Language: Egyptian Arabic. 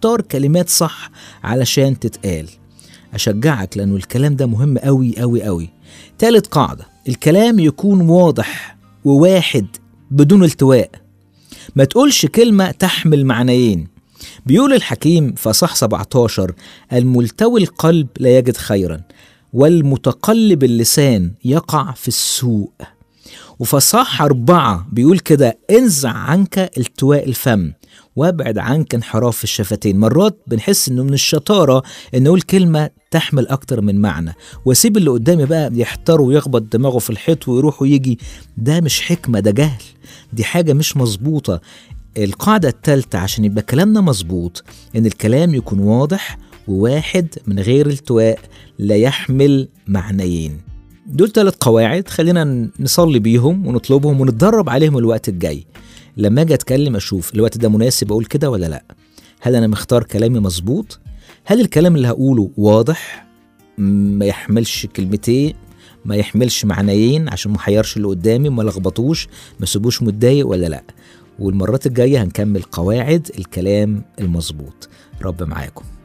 تختار كلمات صح علشان تتقال أشجعك لأنه الكلام ده مهم أوي أوي أوي تالت قاعدة الكلام يكون واضح وواحد بدون التواء ما تقولش كلمة تحمل معنيين بيقول الحكيم في صح 17 الملتوي القلب لا يجد خيرا والمتقلب اللسان يقع في السوء وفصاح أربعة بيقول كده انزع عنك التواء الفم وابعد عنك انحراف الشفتين مرات بنحس انه من الشطارة ان نقول كلمة تحمل اكتر من معنى واسيب اللي قدامي بقى يحتار ويخبط دماغه في الحيط ويروح ويجي ده مش حكمة ده جهل دي حاجة مش مظبوطة القاعدة الثالثة عشان يبقى كلامنا مظبوط ان الكلام يكون واضح وواحد من غير التواء لا يحمل معنيين دول ثلاث قواعد خلينا نصلي بيهم ونطلبهم ونتدرب عليهم الوقت الجاي لما اجي اتكلم اشوف الوقت ده مناسب اقول كده ولا لا هل انا مختار كلامي مظبوط هل الكلام اللي هقوله واضح ما يحملش كلمتين ما يحملش معنيين عشان ما حيرش اللي قدامي ما لخبطوش ما سيبوش متضايق ولا لا والمرات الجايه هنكمل قواعد الكلام المظبوط رب معاكم